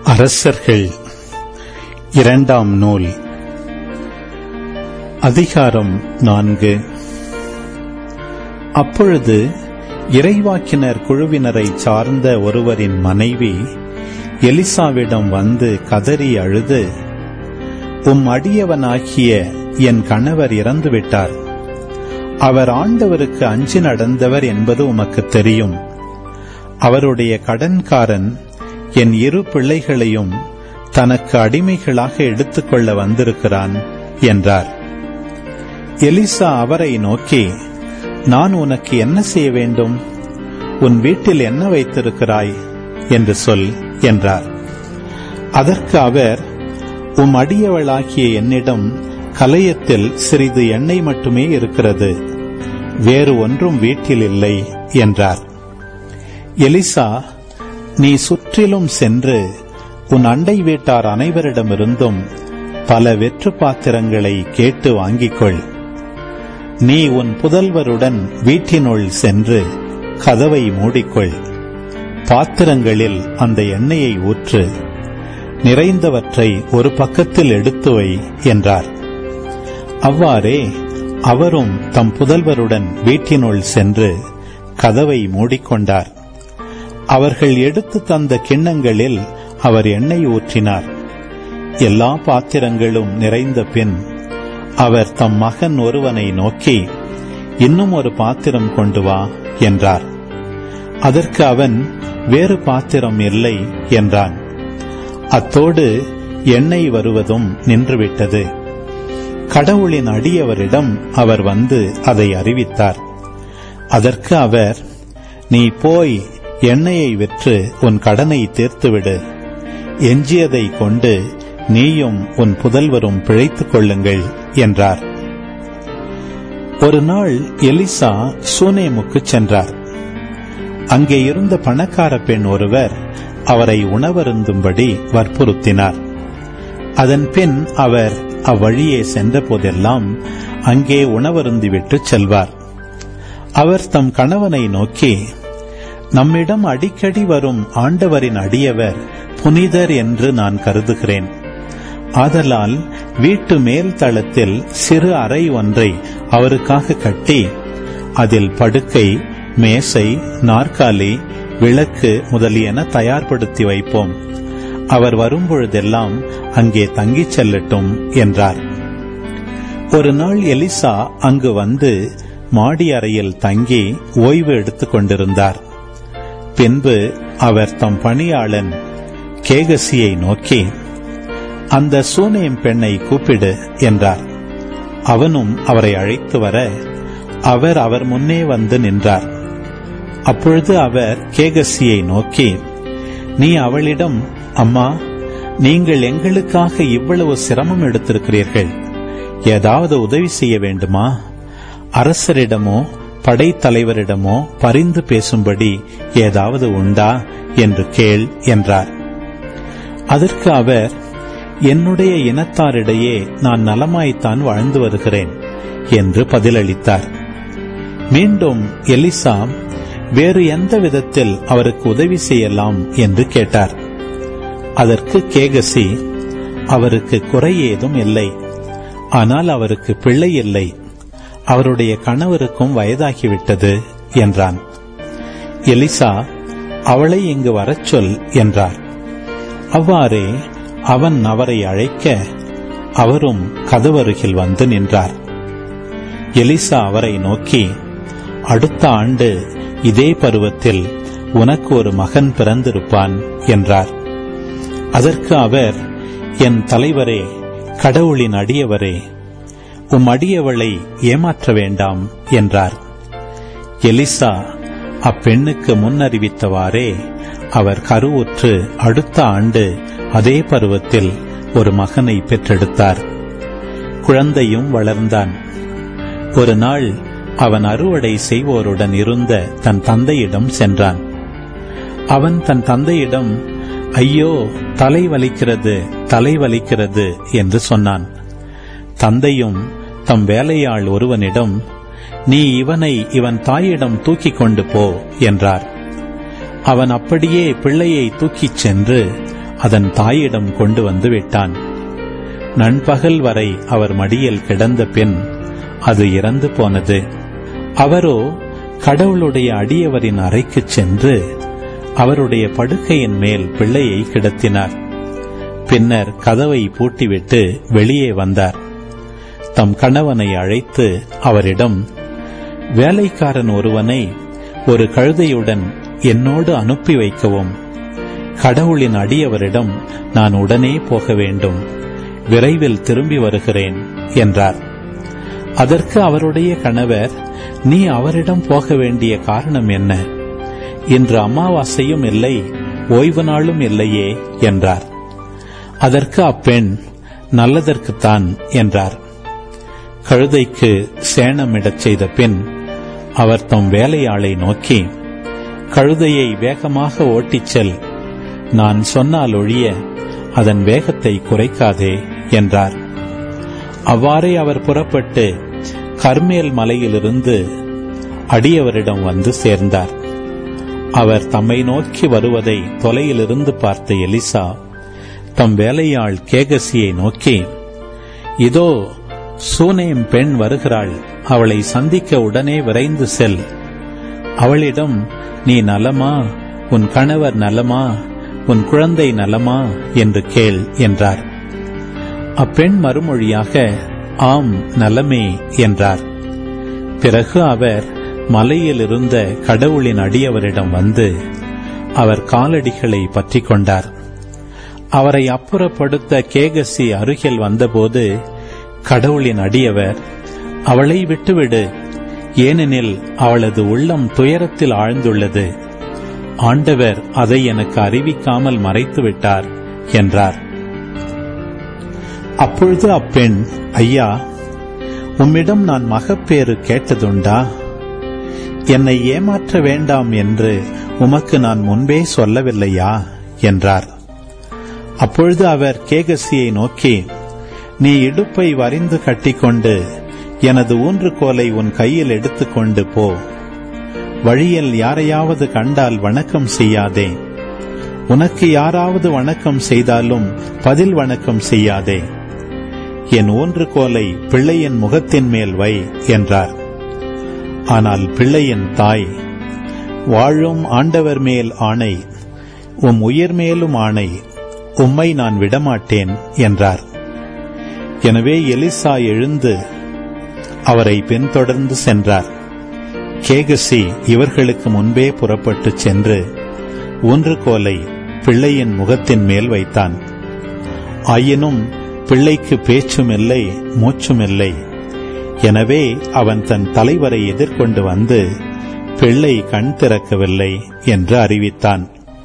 அரசர்கள் இரண்டாம் நூல் அதிகாரம் நான்கு அப்பொழுது இறைவாக்கினர் குழுவினரை சார்ந்த ஒருவரின் மனைவி எலிசாவிடம் வந்து கதறி அழுது உம் அடியவனாகிய என் கணவர் இறந்துவிட்டார் அவர் ஆண்டவருக்கு அஞ்சி நடந்தவர் என்பது உமக்கு தெரியும் அவருடைய கடன்காரன் என் இரு பிள்ளைகளையும் தனக்கு அடிமைகளாக எடுத்துக்கொள்ள வந்திருக்கிறான் என்றார் எலிசா அவரை நோக்கி நான் உனக்கு என்ன செய்ய வேண்டும் உன் வீட்டில் என்ன வைத்திருக்கிறாய் என்று சொல் என்றார் அதற்கு அவர் உம் அடியவளாகிய என்னிடம் கலையத்தில் சிறிது எண்ணெய் மட்டுமே இருக்கிறது வேறு ஒன்றும் வீட்டில் இல்லை என்றார் எலிசா நீ சுற்றிலும் சென்று உன் அண்டை வீட்டார் அனைவரிடமிருந்தும் பல வெற்று பாத்திரங்களை கேட்டு வாங்கிக்கொள் நீ உன் புதல்வருடன் வீட்டினுள் சென்று கதவை மூடிக்கொள் பாத்திரங்களில் அந்த எண்ணெயை ஊற்று நிறைந்தவற்றை ஒரு பக்கத்தில் எடுத்து வை என்றார் அவ்வாறே அவரும் தம் புதல்வருடன் வீட்டினுள் சென்று கதவை மூடிக்கொண்டார் அவர்கள் எடுத்து தந்த கிண்ணங்களில் அவர் எண்ணெய் ஊற்றினார் எல்லா பாத்திரங்களும் நிறைந்த பின் அவர் தம் மகன் ஒருவனை நோக்கி இன்னும் ஒரு பாத்திரம் கொண்டு வா என்றார் அதற்கு அவன் வேறு பாத்திரம் இல்லை என்றான் அத்தோடு எண்ணெய் வருவதும் நின்றுவிட்டது கடவுளின் அடியவரிடம் அவர் வந்து அதை அறிவித்தார் அதற்கு அவர் நீ போய் எண்ணெயை விற்று உன் கடனை தீர்த்துவிடு எஞ்சியதை கொண்டு நீயும் உன் புதல்வரும் பிழைத்துக் கொள்ளுங்கள் என்றார் ஒரு நாள் எலிசா சூனேமுக்கு சென்றார் அங்கே இருந்த பணக்கார பெண் ஒருவர் அவரை உணவருந்தும்படி வற்புறுத்தினார் அதன் பின் அவர் அவ்வழியே சென்ற போதெல்லாம் அங்கே உணவருந்திவிட்டு செல்வார் அவர் தம் கணவனை நோக்கி நம்மிடம் அடிக்கடி வரும் ஆண்டவரின் அடியவர் புனிதர் என்று நான் கருதுகிறேன் ஆதலால் வீட்டு மேல் தளத்தில் சிறு அறை ஒன்றை அவருக்காக கட்டி அதில் படுக்கை மேசை நாற்காலி விளக்கு முதலியன தயார்படுத்தி வைப்போம் அவர் வரும்பொழுதெல்லாம் அங்கே தங்கிச் செல்லட்டும் என்றார் ஒரு நாள் எலிசா அங்கு வந்து மாடி அறையில் தங்கி ஓய்வு எடுத்துக் கொண்டிருந்தார் பின்பு அவர் தம் பணியாளன் கேகசியை நோக்கி அந்த சூனேம் பெண்ணை கூப்பிடு என்றார் அவனும் அவரை அழைத்து வர அவர் அவர் முன்னே வந்து நின்றார் அப்பொழுது அவர் கேகசியை நோக்கி நீ அவளிடம் அம்மா நீங்கள் எங்களுக்காக இவ்வளவு சிரமம் எடுத்திருக்கிறீர்கள் ஏதாவது உதவி செய்ய வேண்டுமா அரசரிடமோ படைத்தலைவரிடமோ பரிந்து பேசும்படி ஏதாவது உண்டா என்று கேள் என்றார் அதற்கு அவர் என்னுடைய இனத்தாரிடையே நான் நலமாய்த்தான் வாழ்ந்து வருகிறேன் என்று பதிலளித்தார் மீண்டும் எலிசா வேறு எந்த விதத்தில் அவருக்கு உதவி செய்யலாம் என்று கேட்டார் அதற்கு கேகசி அவருக்கு குறை ஏதும் இல்லை ஆனால் அவருக்கு பிள்ளை இல்லை அவருடைய கணவருக்கும் வயதாகிவிட்டது என்றான் எலிசா அவளை இங்கு வரச் சொல் என்றார் அவ்வாறே அவன் அவரை அழைக்க அவரும் கதவருகில் வந்து நின்றார் எலிசா அவரை நோக்கி அடுத்த ஆண்டு இதே பருவத்தில் உனக்கு ஒரு மகன் பிறந்திருப்பான் என்றார் அதற்கு அவர் என் தலைவரே கடவுளின் அடியவரே உம் அடியவளை ஏமாற்ற வேண்டாம் என்றார் எலிசா அப்பெண்ணுக்கு முன்னறிவித்தவாறே அவர் கருவுற்று அடுத்த ஆண்டு அதே பருவத்தில் ஒரு மகனை பெற்றெடுத்தார் குழந்தையும் வளர்ந்தான் ஒரு நாள் அவன் அறுவடை செய்வோருடன் இருந்த தன் தந்தையிடம் சென்றான் அவன் தன் தந்தையிடம் ஐயோ தலை வலிக்கிறது தலை வலிக்கிறது என்று சொன்னான் தந்தையும் தம் வேலையாள் ஒருவனிடம் நீ இவனை இவன் தாயிடம் தூக்கிக் கொண்டு போ என்றார் அவன் அப்படியே பிள்ளையை தூக்கிச் சென்று அதன் தாயிடம் கொண்டு வந்து விட்டான் நண்பகல் வரை அவர் மடியில் கிடந்த பின் அது இறந்து போனது அவரோ கடவுளுடைய அடியவரின் அறைக்குச் சென்று அவருடைய படுக்கையின் மேல் பிள்ளையை கிடத்தினார் பின்னர் கதவை பூட்டிவிட்டு வெளியே வந்தார் தம் கணவனை அழைத்து அவரிடம் வேலைக்காரன் ஒருவனை ஒரு கழுதையுடன் என்னோடு அனுப்பி வைக்கவும் கடவுளின் அடியவரிடம் நான் உடனே போக வேண்டும் விரைவில் திரும்பி வருகிறேன் என்றார் அதற்கு அவருடைய கணவர் நீ அவரிடம் போக வேண்டிய காரணம் என்ன இன்று அமாவாசையும் இல்லை ஓய்வு நாளும் இல்லையே என்றார் அதற்கு அப்பெண் நல்லதற்குத்தான் என்றார் கழுதைக்கு சேணமிடச் செய்த பின் அவர் தம் வேலையாளை நோக்கி கழுதையை வேகமாக ஓட்டிச் செல் நான் சொன்னால் ஒழிய அதன் வேகத்தை குறைக்காதே என்றார் அவ்வாறே அவர் புறப்பட்டு கர்மேல் மலையிலிருந்து அடியவரிடம் வந்து சேர்ந்தார் அவர் தம்மை நோக்கி வருவதை தொலையிலிருந்து பார்த்த எலிசா தம் வேலையாள் கேகசியை நோக்கி இதோ சூனேம் பெண் வருகிறாள் அவளை சந்திக்க உடனே விரைந்து செல் அவளிடம் நீ நலமா உன் கணவர் நலமா உன் குழந்தை நலமா என்று கேள் என்றார் அப்பெண் மறுமொழியாக ஆம் நலமே என்றார் பிறகு அவர் மலையில் இருந்த கடவுளின் அடியவரிடம் வந்து அவர் காலடிகளை பற்றி கொண்டார் அவரை அப்புறப்படுத்த கேகசி அருகில் வந்தபோது கடவுளின் அடியவர் அவளை விட்டுவிடு ஏனெனில் அவளது உள்ளம் துயரத்தில் ஆழ்ந்துள்ளது ஆண்டவர் அதை எனக்கு அறிவிக்காமல் மறைத்துவிட்டார் என்றார் அப்பொழுது அப்பெண் ஐயா உம்மிடம் நான் மகப்பேறு கேட்டதுண்டா என்னை ஏமாற்ற வேண்டாம் என்று உமக்கு நான் முன்பே சொல்லவில்லையா என்றார் அப்பொழுது அவர் கேகசியை நோக்கி நீ இடுப்பை வரிந்து கட்டிக்கொண்டு எனது ஊன்றுகோலை உன் கையில் எடுத்துக்கொண்டு போ வழியில் யாரையாவது கண்டால் வணக்கம் செய்யாதே உனக்கு யாராவது வணக்கம் செய்தாலும் பதில் வணக்கம் செய்யாதே என் ஊன்றுகோலை பிள்ளையின் முகத்தின் மேல் வை என்றார் ஆனால் பிள்ளையின் தாய் வாழும் ஆண்டவர் மேல் ஆணை உம் உயிர் மேலும் ஆணை உம்மை நான் விடமாட்டேன் என்றார் எனவே எலிசா எழுந்து அவரை பின்தொடர்ந்து சென்றார் கேகசி இவர்களுக்கு முன்பே புறப்பட்டு சென்று ஊன்றுகோலை பிள்ளையின் முகத்தின் மேல் வைத்தான் ஆயினும் பிள்ளைக்கு பேச்சும் இல்லை மூச்சும் இல்லை எனவே அவன் தன் தலைவரை எதிர்கொண்டு வந்து பிள்ளை கண் திறக்கவில்லை என்று அறிவித்தான்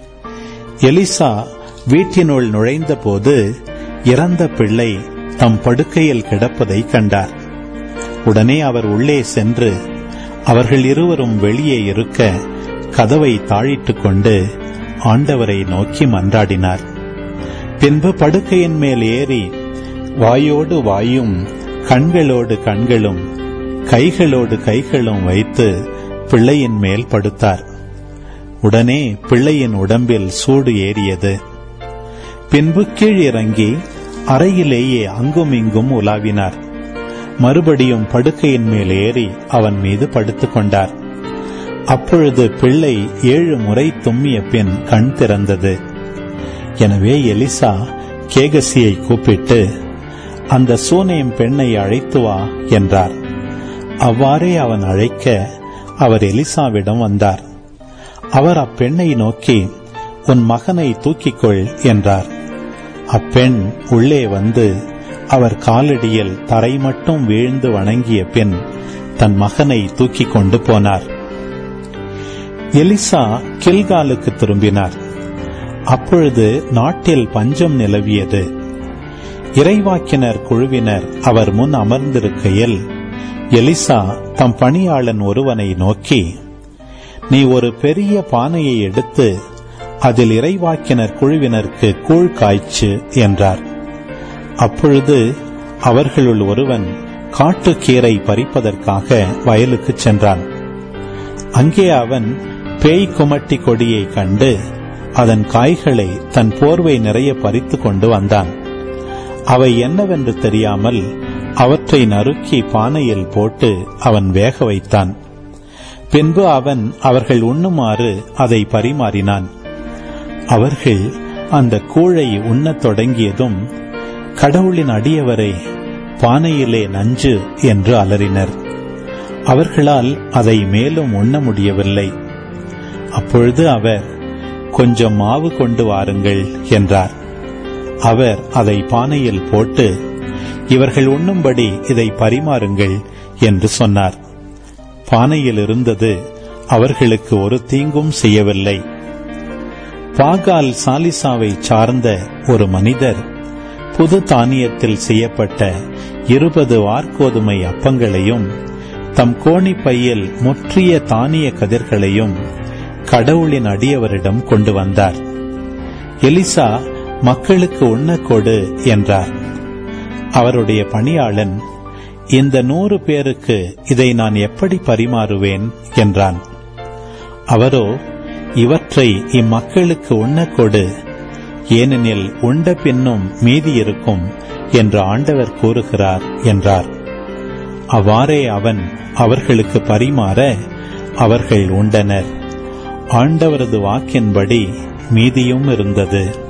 எலிசா வீட்டினுள் நுழைந்தபோது இறந்த பிள்ளை தம் படுக்கையில் கிடப்பதை கண்டார் உடனே அவர் உள்ளே சென்று அவர்கள் இருவரும் வெளியே இருக்க கதவை தாழிட்டுக் கொண்டு ஆண்டவரை நோக்கி மன்றாடினார் பின்பு படுக்கையின் மேல் ஏறி வாயோடு வாயும் கண்களோடு கண்களும் கைகளோடு கைகளும் வைத்து பிள்ளையின் மேல் படுத்தார் உடனே பிள்ளையின் உடம்பில் சூடு ஏறியது பின்பு கீழ் இறங்கி அறையிலேயே அங்கும் இங்கும் உலாவினார் மறுபடியும் படுக்கையின் மேல் ஏறி அவன் மீது படுத்துக் கொண்டார் அப்பொழுது பிள்ளை ஏழு முறை தும்மிய பின் கண் திறந்தது எனவே எலிசா கேகசியை கூப்பிட்டு அந்த சூனேம் பெண்ணை அழைத்து வா என்றார் அவ்வாறே அவன் அழைக்க அவர் எலிசாவிடம் வந்தார் அவர் அப்பெண்ணை நோக்கி உன் மகனை தூக்கிக்கொள் என்றார் அப்பெண் உள்ளே வந்து அவர் காலடியில் தரை மட்டும் வீழ்ந்து வணங்கிய பின் தன் மகனை தூக்கிக் கொண்டு போனார் எலிசா கில்காலுக்கு திரும்பினார் அப்பொழுது நாட்டில் பஞ்சம் நிலவியது இறைவாக்கினர் குழுவினர் அவர் முன் அமர்ந்திருக்கையில் எலிசா தம் பணியாளன் ஒருவனை நோக்கி நீ ஒரு பெரிய பானையை எடுத்து அதில் இறைவாக்கினர் குழுவினருக்கு கூழ் காய்ச்சு என்றார் அப்பொழுது அவர்களுள் ஒருவன் காட்டுக்கீரை பறிப்பதற்காக வயலுக்குச் சென்றான் அங்கே அவன் பேய் குமட்டி கொடியை கண்டு அதன் காய்களை தன் போர்வை நிறைய பறித்து கொண்டு வந்தான் அவை என்னவென்று தெரியாமல் அவற்றை நறுக்கி பானையில் போட்டு அவன் வேக வைத்தான் பின்பு அவன் அவர்கள் உண்ணுமாறு அதை பரிமாறினான் அவர்கள் அந்த கூழை உண்ணத் தொடங்கியதும் கடவுளின் அடியவரை பானையிலே நஞ்சு என்று அலறினர் அவர்களால் அதை மேலும் உண்ண முடியவில்லை அப்பொழுது அவர் கொஞ்சம் மாவு கொண்டு வாருங்கள் என்றார் அவர் அதை பானையில் போட்டு இவர்கள் உண்ணும்படி இதை பரிமாறுங்கள் என்று சொன்னார் பானையில் இருந்தது அவர்களுக்கு ஒரு தீங்கும் செய்யவில்லை பாகால் சாலிசாவை சார்ந்த ஒரு மனிதர் புது தானியத்தில் செய்யப்பட்ட இருபது வார்கோதுமை அப்பங்களையும் தம் கோணி பையில் முற்றிய தானிய கதிர்களையும் கடவுளின் அடியவரிடம் கொண்டு வந்தார் எலிசா மக்களுக்கு உண்ணக் கொடு என்றார் அவருடைய பணியாளன் இந்த நூறு பேருக்கு இதை நான் எப்படி பரிமாறுவேன் என்றான் அவரோ இவற்றை இம்மக்களுக்கு உண்ணக் கொடு ஏனெனில் உண்ட பின்னும் மீதி இருக்கும் என்று ஆண்டவர் கூறுகிறார் என்றார் அவ்வாறே அவன் அவர்களுக்கு பரிமாற அவர்கள் உண்டனர் ஆண்டவரது வாக்கின்படி மீதியும் இருந்தது